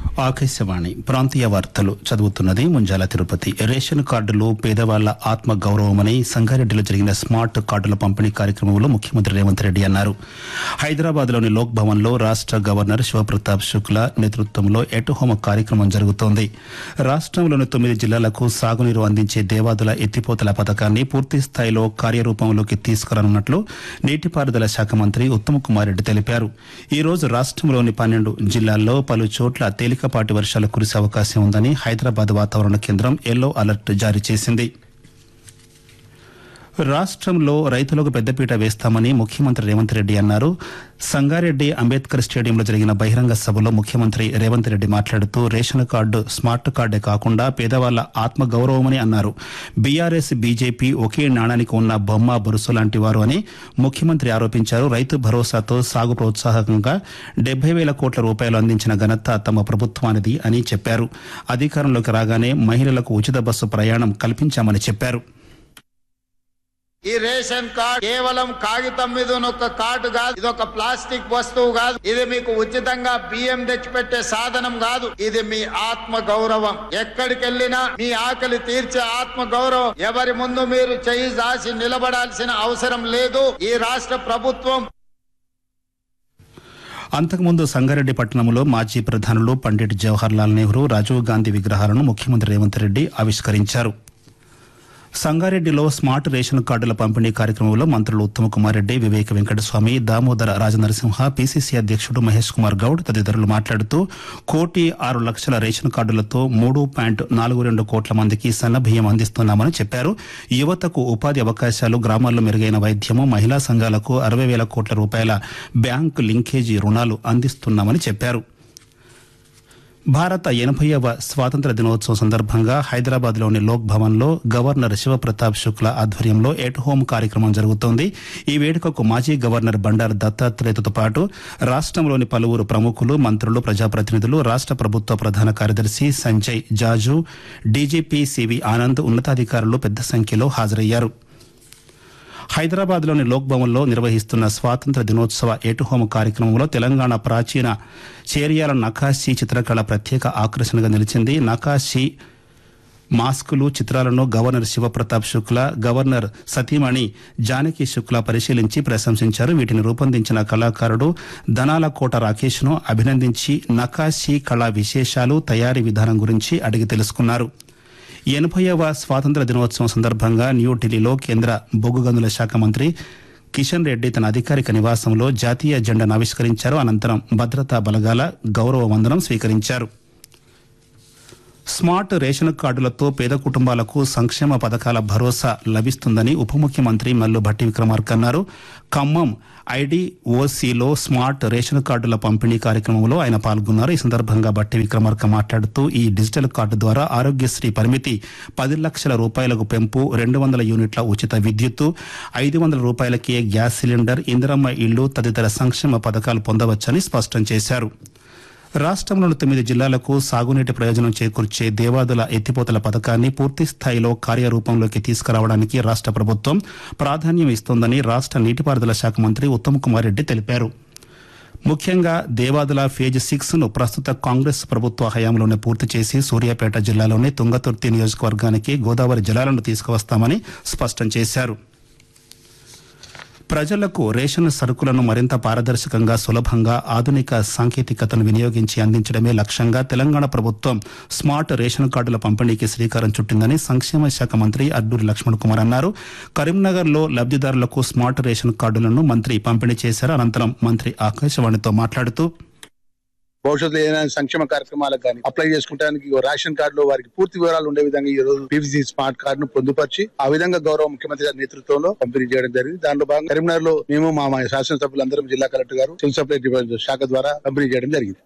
ఆకాశవాణి ప్రాంతీయ వార్తలు చదువుతున్నది ముంజాల తిరుపతి రేషన్ కార్డులు పేదవాళ్ల ఆత్మ గౌరవమని సంగారెడ్డిలో జరిగిన స్మార్ట్ కార్డుల పంపిణీ కార్యక్రమంలో ముఖ్యమంత్రి రేవంత్ రెడ్డి అన్నారు హైదరాబాద్లోని లోక్ భవన్లో రాష్ట గవర్నర్ శివప్రతాప్ శుక్లా నేతృత్వంలో ఎట్ హోమ్ కార్యక్రమం జరుగుతోంది రాష్ట్రంలోని తొమ్మిది జిల్లాలకు సాగునీరు అందించే దేవాదుల ఎత్తిపోతల పథకాన్ని పూర్తి స్థాయిలో కార్యరూపంలోకి తీసుకురానున్నట్లు నీటిపారుదల శాఖ మంత్రి ఉత్తమ్ కుమార్ రెడ్డి తెలిపారు ఈ రోజు రాష్ట్రంలోని పన్నెండు జిల్లాల్లో పలు చోట్ల తేలికపాటి వర్షాలు కురిసే అవకాశం ఉందని హైదరాబాద్ వాతావరణ కేంద్రం ఎల్లో అలర్ట్ జారీ చేసింది రాష్ట్రంలో రైతులకు పెద్దపీట వేస్తామని ముఖ్యమంత్రి రేవంత్ రెడ్డి అన్నారు సంగారెడ్డి అంబేద్కర్ స్టేడియంలో జరిగిన బహిరంగ సభలో ముఖ్యమంత్రి రేవంత్ రెడ్డి మాట్లాడుతూ రేషన్ కార్డు స్మార్ట్ కార్డే కాకుండా పేదవాళ్ల ఆత్మ గౌరవమని అన్నారు బీఆర్ఎస్ బీజేపీ ఒకే నాణానికి ఉన్న బొమ్మ బొరుసు లాంటి వారు అని ముఖ్యమంత్రి ఆరోపించారు రైతు భరోసాతో సాగు ప్రోత్సాహకంగా డెబ్బై వేల కోట్ల రూపాయలు అందించిన ఘనత తమ ప్రభుత్వానిది అని చెప్పారు అధికారంలోకి రాగానే మహిళలకు ఉచిత బస్సు ప్రయాణం కల్పించామని చెప్పారు ఈ రేషన్ కార్డ్ కేవలం కాగితం మీద ఉన్న ఒక కార్డు కాదు ఇది ఒక ప్లాస్టిక్ వస్తువు కాదు ఇది మీకు ఉచితంగా బియ్యం తెచ్చిపెట్టే సాధనం కాదు ఇది మీ ఆత్మ గౌరవం ఎక్కడికి వెళ్ళినా మీ ఆకలి తీర్చే ఆత్మ గౌరవం ఎవరి ముందు మీరు చేయి దాసి నిలబడాల్సిన అవసరం లేదు ఈ రాష్ట్ర ప్రభుత్వం అంతకుముందు సంగారెడ్డి పట్టణంలో మాజీ ప్రధానులు పండిట్ జవహర్ లాల్ నెహ్రూ రాజీవ్ గాంధీ విగ్రహాలను ముఖ్యమంత్రి రేవంత్ రెడ్డి ఆవిష్కరించారు సంగారెడ్డిలో స్మార్ట్ రేషన్ కార్డుల పంపిణీ కార్యక్రమంలో మంత్రులు ఉత్తమ్ కుమార్ రెడ్డి వివేక వెంకటస్వామి దామోదర రాజనరసింహ పీసీసీ అధ్యక్షుడు మహేష్ కుమార్ గౌడ్ తదితరులు మాట్లాడుతూ కోటి ఆరు లక్షల రేషన్ కార్డులతో మూడు పాయింట్ నాలుగు రెండు కోట్ల మందికి సన్నబియ్యం అందిస్తున్నామని చెప్పారు యువతకు ఉపాధి అవకాశాలు గ్రామాల్లో మెరుగైన వైద్యము మహిళా సంఘాలకు అరవై వేల కోట్ల రూపాయల బ్యాంకు లింకేజీ రుణాలు అందిస్తున్నామని చెప్పారు భారత ఎనభైవ స్వాతంత్ర దినోత్సవం సందర్భంగా హైదరాబాద్లోని లోక్ భవన్లో గవర్నర్ శివప్రతాప్ శుక్లా ఆధ్వర్యంలో ఎట్ హోమ్ కార్యక్రమం జరుగుతోంది ఈ వేడుకకు మాజీ గవర్నర్ బండారు దత్తాత్రేయతో పాటు రాష్ట్రంలోని పలువురు ప్రముఖులు మంత్రులు ప్రజాప్రతినిధులు రాష్ట్ర ప్రభుత్వ ప్రధాన కార్యదర్శి సంజయ్ జాజు డీజీపీ సివి ఆనంద్ ఉన్నతాధికారులు పెద్ద సంఖ్యలో హాజరయ్యారు హైదరాబాద్లోని లోక్ భవన్లో నిర్వహిస్తున్న స్వాతంత్ర దినోత్సవ ఏటుహోమ కార్యక్రమంలో తెలంగాణ ప్రాచీన చేరియాల నకాశీ చిత్రకళ ప్రత్యేక ఆకర్షణగా నిలిచింది నకాశీ మాస్కులు చిత్రాలను గవర్నర్ శివప్రతాప్ శుక్లా గవర్నర్ సతీమణి జానకి శుక్లా పరిశీలించి ప్రశంసించారు వీటిని రూపొందించిన కళాకారుడు ధనాల కోట రాకేష్ ను అభినందించి నకాశీ కళా విశేషాలు తయారీ విధానం గురించి అడిగి తెలుసుకున్నారు ఎనభైవ స్వాతంత్ర దినోత్సవం సందర్భంగా న్యూఢిల్లీలో కేంద్ర బొగ్గు గనుల శాఖ మంత్రి కిషన్ రెడ్డి తన అధికారిక నివాసంలో జాతీయ జెండాను ఆవిష్కరించారు అనంతరం భద్రతా బలగాల గౌరవ వందనం స్వీకరించారు స్మార్ట్ రేషన్ కార్డులతో పేద కుటుంబాలకు సంక్షేమ పథకాల భరోసా లభిస్తుందని ఉప ముఖ్యమంత్రి మల్లు భట్టి విక్రమార్క అన్నారు ఖమ్మం ఐడిఓసిలో స్మార్ట్ రేషన్ కార్డుల పంపిణీ కార్యక్రమంలో ఆయన పాల్గొన్నారు ఈ సందర్భంగా బట్టి విక్రమార్క మాట్లాడుతూ ఈ డిజిటల్ కార్డు ద్వారా ఆరోగ్యశ్రీ పరిమితి పది లక్షల రూపాయలకు పెంపు రెండు వందల యూనిట్ల ఉచిత విద్యుత్తు ఐదు వందల రూపాయలకే గ్యాస్ సిలిండర్ ఇందిరమ్మ ఇళ్లు తదితర సంక్షేమ పథకాలు పొందవచ్చని స్పష్టం చేశారు రాష్ట్రంలోని తొమ్మిది జిల్లాలకు సాగునీటి ప్రయోజనం చేకూర్చే దేవాదుల ఎత్తిపోతల పథకాన్ని పూర్తి స్థాయిలో కార్యరూపంలోకి తీసుకురావడానికి రాష్ట్ర ప్రభుత్వం ప్రాధాన్యం ఇస్తోందని రాష్ట్ర నీటిపారుదల శాఖ మంత్రి ఉత్తమ్ కుమార్ రెడ్డి తెలిపారు ముఖ్యంగా దేవాదుల ఫేజ్ సిక్స్ ను ప్రస్తుత కాంగ్రెస్ ప్రభుత్వ హయాంలోనే పూర్తి చేసి సూర్యాపేట జిల్లాలోని తుంగతుర్తి నియోజకవర్గానికి గోదావరి జలాలను తీసుకువస్తామని స్పష్టం చేశారు ప్రజలకు రేషన్ సరుకులను మరింత పారదర్శకంగా సులభంగా ఆధునిక సాంకేతికతను వినియోగించి అందించడమే లక్ష్యంగా తెలంగాణ ప్రభుత్వం స్మార్ట్ రేషన్ కార్డుల పంపిణీకి శ్రీకారం చుట్టిందని సంక్షేమ శాఖ మంత్రి అడ్డూరి లక్ష్మణ్ కుమార్ అన్నారు కరీంనగర్లో లబ్దిదారులకు స్మార్ట్ రేషన్ కార్డులను మంత్రి పంపిణీ చేశారు అనంతరం మంత్రి ఆకాశవాణితో మాట్లాడుతూ భవిష్యత్తులో ఏదైనా సంక్షేమ కార్యక్రమాలకు కానీ అప్లై చేసుకోవడానికి రేషన్ కార్డులో వారికి పూర్తి వివరాలు ఉండే విధంగా ఈ రోజు పీవీసీ స్మార్ట్ కార్డును పొందుపరిచి ఆ విధంగా గౌరవ ముఖ్యమంత్రి గారి నేతృత్వంలో పంపిణీ చేయడం జరిగింది దాంట్లో భాగంగా కరీంనగర్ లో మేము మా మా శాసనసభ్యులందరం జిల్లా కలెక్టర్ గారు సివిల్ సప్లై డిపార్ట్మెంట్ శాఖ ద్వారా పంపిణీ చేయడం జరిగింది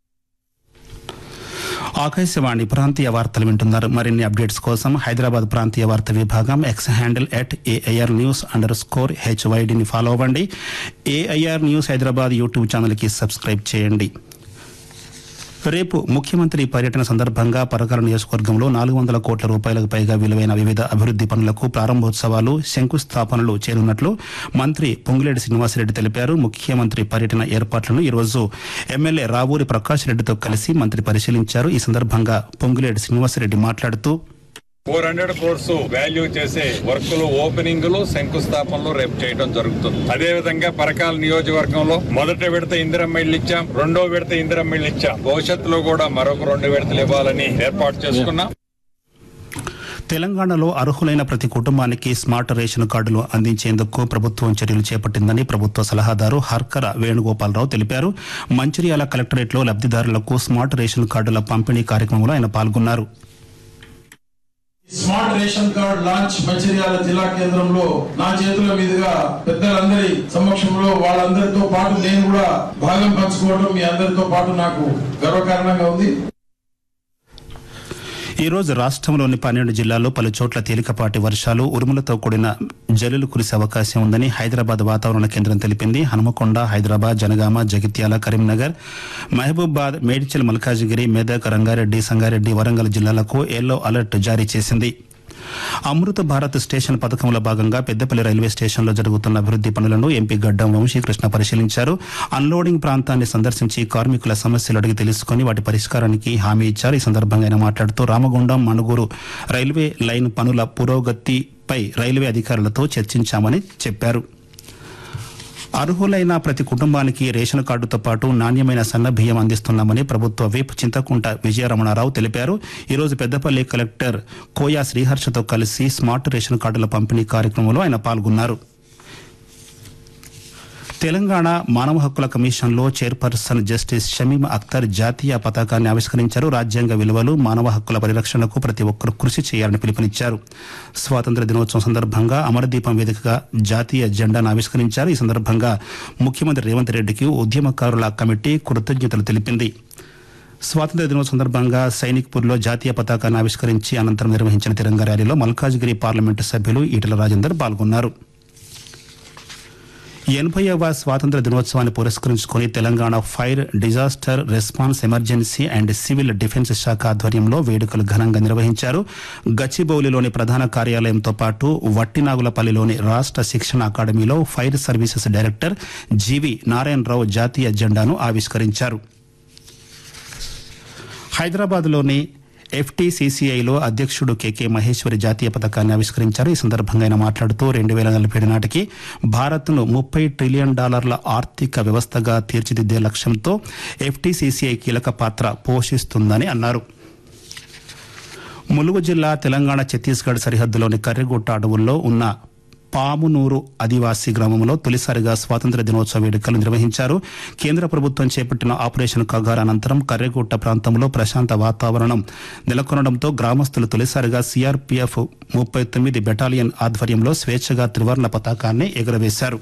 ఆకాశవాణి ప్రాంతీయ వార్తలు వింటున్నారు మరిన్ని అప్డేట్స్ కోసం హైదరాబాద్ ప్రాంతీయ వార్త విభాగం X handle at AIR news under score హెచ్వైడిని ఫాలో అవ్వండి ఏఐఆర్ న్యూస్ హైదరాబాద్ యూట్యూబ్ ఛానల్కి సబ్స్క్రైబ్ చేయండి రేపు ముఖ్యమంత్రి పర్యటన సందర్భంగా పరకాల నియోజకవర్గంలో నాలుగు వందల కోట్ల రూపాయలకు పైగా విలువైన వివిధ అభివృద్ది పనులకు ప్రారంభోత్సవాలు శంకుస్థాపనలు చేరున్నట్లు మంత్రి పొంగులేటి శ్రీనివాసరెడ్డి తెలిపారు ముఖ్యమంత్రి పర్యటన ఏర్పాట్లను ఈరోజు ఎమ్మెల్యే రావూరి ప్రకాష్ రెడ్డితో కలిసి మంత్రి పరిశీలించారు ఈ సందర్భంగా పొంగులేటి శ్రీనివాసరెడ్డి మాట్లాడుతూ ఫోర్ హండ్రెడ్ క్రోర్స్ వాల్యూ చేసే వర్కులు ఓపెనింగ్ లు శంకుస్థాపనలు రేపు చేయడం జరుగుతుంది అదే విధంగా పరకాల నియోజకవర్గంలో మొదట విడత ఇందిరమ్మ ఇళ్ళు ఇచ్చాం రెండో విడత ఇందిరమ్మ ఇళ్ళు ఇచ్చాం భవిష్యత్తులో కూడా మరొక రెండు విడతలు ఇవ్వాలని ఏర్పాటు చేసుకున్నాం తెలంగాణలో అర్హులైన ప్రతి కుటుంబానికి స్మార్ట్ రేషన్ కార్డులు అందించేందుకు ప్రభుత్వం చర్యలు చేపట్టిందని ప్రభుత్వ సలహాదారు హర్కర వేణుగోపాలరావు తెలిపారు మంచిర్యాల కలెక్టరేట్లో లబ్దిదారులకు స్మార్ట్ రేషన్ కార్డుల పంపిణీ కార్యక్రమంలో ఆయన పాల్గొన్నారు smart ration card launch Mancherial జిల్లా కేంద్రంలో నా చేతుల మీదుగా పెద్దలందరి సమక్షంలో వాళ్ళందరితో పాటు నేను కూడా భాగం పంచుకోవడం మీ అందరితో పాటు నాకు గర్వకారణంగా ఉంది ఈ రోజు రాష్ట్రంలోని పన్నెండు జిల్లాల్లో పలు చోట్ల తేలికపాటి వర్షాలు ఉరుములతో కూడిన జల్లులు కురిసే అవకాశం ఉందని హైదరాబాద్ వాతావరణ కేంద్రం తెలిపింది హనుమకొండ హైదరాబాద్ జనగామ జగిత్యాల కరీంనగర్ మహబూబాద్ మేడ్చల్ మల్కాజిగిరి మెదక్ రంగారెడ్డి సంగారెడ్డి వరంగల్ జిల్లాలకు ఎల్లో అలర్ట్ జారీ చేసింది అమృత భారత్ స్టేషన్ పథకంలో భాగంగా పెద్దపల్లి రైల్వే స్టేషన్లో జరుగుతున్న అభివృద్ది పనులను ఎంపీ గడ్డం వంశీకృష్ణ పరిశీలించారు అన్లోడింగ్ ప్రాంతాన్ని సందర్శించి కార్మికుల సమస్యలు అడిగి తెలుసుకుని వాటి పరిష్కారానికి హామీ ఇచ్చారు ఈ సందర్భంగా ఆయన మాట్లాడుతూ రామగుండం మణుగూరు రైల్వే లైన్ పనుల పురోగతిపై రైల్వే అధికారులతో చర్చించామని చెప్పారు అర్హులైన ప్రతి కుటుంబానికి రేషన్ కార్డుతో పాటు నాణ్యమైన సన్న బియ్యం అందిస్తున్నామని ప్రభుత్వ విప్ చింతకుంట విజయరమణారావు తెలిపారు ఈరోజు పెద్దపల్లి కలెక్టర్ కోయా శ్రీహర్షతో కలిసి స్మార్ట్ రేషన్ కార్డుల పంపిణీ కార్యక్రమంలో ఆయన పాల్గొన్నారు తెలంగాణ మానవ హక్కుల కమిషన్లో చైర్పర్సన్ జస్టిస్ షమీం అఖ్తర్ జాతీయ పతాకాన్ని ఆవిష్కరించారు రాజ్యాంగ విలువలు మానవ హక్కుల పరిరక్షణకు ప్రతి ఒక్కరూ కృషి చేయాలని పిలుపునిచ్చారు స్వాతంత్ర దినోత్సవం సందర్భంగా అమరదీపం వేదికగా జాతీయ జెండాను ఆవిష్కరించారు ఈ సందర్భంగా ముఖ్యమంత్రి రేవంత్ రెడ్డికి ఉద్యమకారుల కమిటీ కృతజ్ఞతలు తెలిపింది స్వాతంత్ర దినోత్సవం సందర్భంగా సైనిక్పూర్లో జాతీయ పతాకాన్ని ఆవిష్కరించి అనంతరం నిర్వహించిన తిరంగా ర్యాలీలో మల్కాజ్గిరి పార్లమెంటు సభ్యులు ఈటల రాజేందర్ పాల్గొన్నారు ఎనభైవ స్వాతంత్ర దినోత్సవాన్ని పురస్కరించుకుని Telangana fire disaster response emergency and civil defence శాఖ ఆధ్వర్యంలో వేడుకలు ఘనంగా నిర్వహించారు గచ్చిబౌలిలోని ప్రధాన కార్యాలయంతో పాటు వట్టినాగులపల్లిలోని రాష్ట్ర శిక్షణ అకాడమీలో ఫైర్ సర్వీసెస్ డైరెక్టర్ జీవి నారాయణరావు జాతీయ జెండాను ఆవిష్కరించారు హైదరాబాద్లోని ఎఫ్టీసీసీఐలో అధ్యక్షుడు కెకే మహేశ్వరి జాతీయ పథకాన్ని ఆవిష్కరించారు ఈ సందర్భంగా ఆయన మాట్లాడుతూ రెండు వేల నలభై ఏడు నాటికి భారత్ను ముప్పై ట్రిలియన్ డాలర్ల ఆర్థిక వ్యవస్థగా తీర్చిదిద్దే లక్ష్యంతో ఎఫ్టీసీసీఐ కీలక పాత్ర పోషిస్తుందని అన్నారు ములుగు జిల్లా తెలంగాణ ఛత్తీస్గఢ్ సరిహద్దులోని కర్రెగుట్ట అడవుల్లో ఉన్న పామునూరు ఆదివాసీ గ్రామంలో తొలిసారిగా స్వాతంత్ర దినోత్సవ వేడుకలు నిర్వహించారు కేంద్ర ప్రభుత్వం చేపట్టిన ఆపరేషన్ కగార్ అనంతరం కర్రెగుట్ట ప్రాంతంలో ప్రశాంత వాతావరణం నెలకొనడంతో గ్రామస్తులు తొలిసారిగా సీఆర్పీఎఫ్ ముప్పై తొమ్మిది బెటాలియన్ ఆధ్వర్యంలో స్వేచ్ఛగా త్రివర్ణ పతాకాన్ని ఎగురవేశారు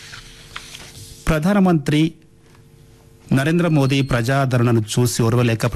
ప్రధానమంత్రి నరేంద్ర మోదీ ప్రజాదరణను చూసి ఓర్వలేక